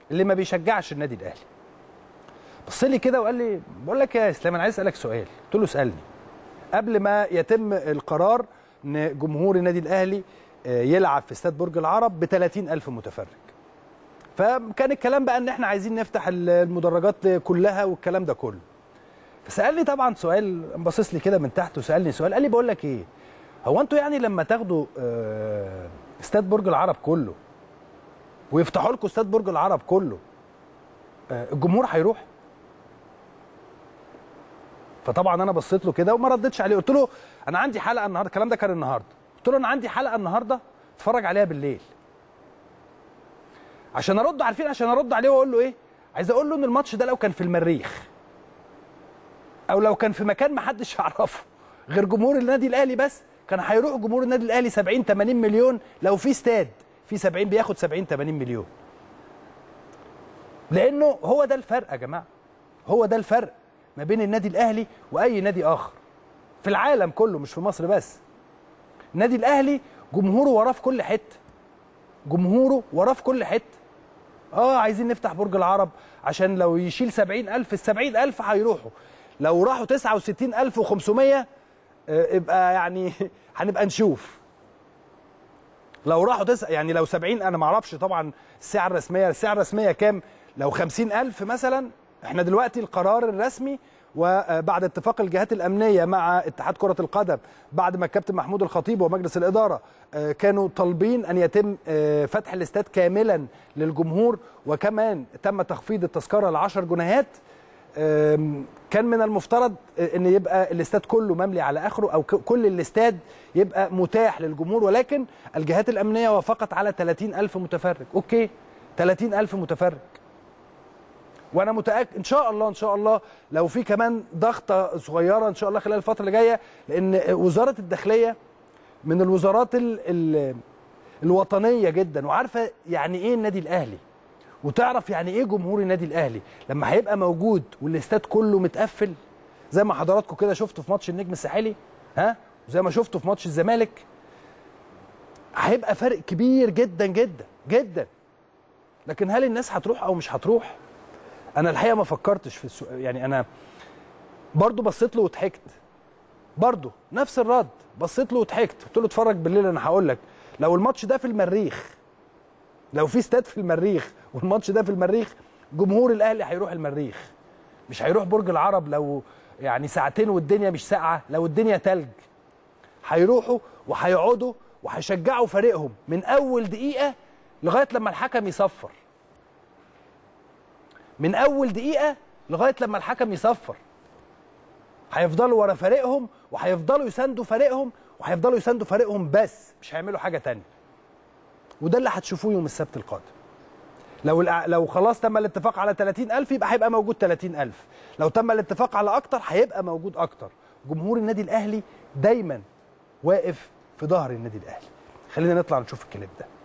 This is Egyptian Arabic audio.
اللي ما بيشجعش النادي الاهلي بص لي كده وقال لي بقول لك يا اسلام انا عايز اسالك سؤال قلت له اسالني قبل ما يتم القرار ان جمهور النادي الاهلي آه، يلعب في استاد برج العرب ب 30000 متفرج فكان الكلام بقى ان احنا عايزين نفتح المدرجات كلها والكلام ده كله فسالني طبعا سؤال باصص لي كده من تحت وسالني سؤال قال لي بقول لك ايه هو انتوا يعني لما تاخدوا آه، استاد برج العرب كله ويفتحوا لكم استاد برج العرب كله آه، الجمهور هيروح فطبعا انا بصيت له كده وما ردتش عليه قلت له انا عندي حلقه النهارده الكلام ده كان النهارده قلت له انا عندي حلقه النهارده اتفرج عليها بالليل عشان ارد عارفين عشان ارد عليه واقول له ايه عايز اقول له ان الماتش ده لو كان في المريخ او لو كان في مكان ما حدش يعرفه غير جمهور النادي الاهلي بس كان هيروح جمهور النادي الاهلي 70 80 مليون لو في استاد في 70 بياخد 70 80 مليون لانه هو ده الفرق يا جماعه هو ده الفرق ما بين النادي الاهلي واي نادي اخر في العالم كله مش في مصر بس النادي الاهلي جمهوره وراه في كل حته جمهوره وراه في كل حته اه عايزين نفتح برج العرب عشان لو يشيل 70000 ال 70000 هيروحوا لو راحوا 69500 آه، يبقى يعني هنبقى نشوف لو راحوا تسع يعني لو 70 انا ما اعرفش طبعا السعه الرسميه السعه الرسميه كام لو 50000 مثلا احنا دلوقتي القرار الرسمي وبعد اتفاق الجهات الامنيه مع اتحاد كره القدم بعد ما الكابتن محمود الخطيب ومجلس الاداره آه، كانوا طالبين ان يتم آه، فتح الاستاد كاملا للجمهور وكمان تم تخفيض التذكره ل 10 جنيهات آم، كان من المفترض ان يبقى الاستاد كله مملي على اخره او ك- كل الاستاد يبقى متاح للجمهور ولكن الجهات الامنيه وافقت على 30 الف متفرج اوكي 30 الف متفرج وانا متاكد ان شاء الله ان شاء الله لو في كمان ضغطه صغيره ان شاء الله خلال الفتره اللي جايه لان وزاره الداخليه من الوزارات ال ال الوطنيه جدا وعارفه يعني ايه النادي الاهلي وتعرف يعني ايه جمهور النادي الاهلي لما هيبقى موجود والاستاد كله متقفل زي ما حضراتكم كده شفتوا في ماتش النجم الساحلي ها وزي ما شفتوا في ماتش الزمالك هيبقى فرق كبير جدا جدا جدا لكن هل الناس هتروح او مش هتروح انا الحقيقه ما فكرتش في السؤال يعني انا برضو بصيت له وضحكت برضو نفس الرد بصيت له وضحكت قلت له اتفرج بالليل انا هقول لك لو الماتش ده في المريخ لو في استاد في المريخ والماتش ده في المريخ جمهور الاهلي هيروح المريخ مش هيروح برج العرب لو يعني ساعتين والدنيا مش ساقعه لو الدنيا تلج هيروحوا وهيقعدوا وهيشجعوا فريقهم من اول دقيقه لغايه لما الحكم يصفر من اول دقيقه لغايه لما الحكم يصفر هيفضلوا ورا فريقهم وهيفضلوا يساندوا فريقهم وهيفضلوا يساندوا فريقهم بس مش هيعملوا حاجه تانية وده اللي هتشوفوه يوم السبت القادم لو الع- لو خلاص تم الاتفاق على 30000 يبقى هيبقى موجود 30000 لو تم الاتفاق على اكتر هيبقى موجود اكتر جمهور النادي الاهلي دايما واقف في ظهر النادي الاهلي خلينا نطلع نشوف الكليب ده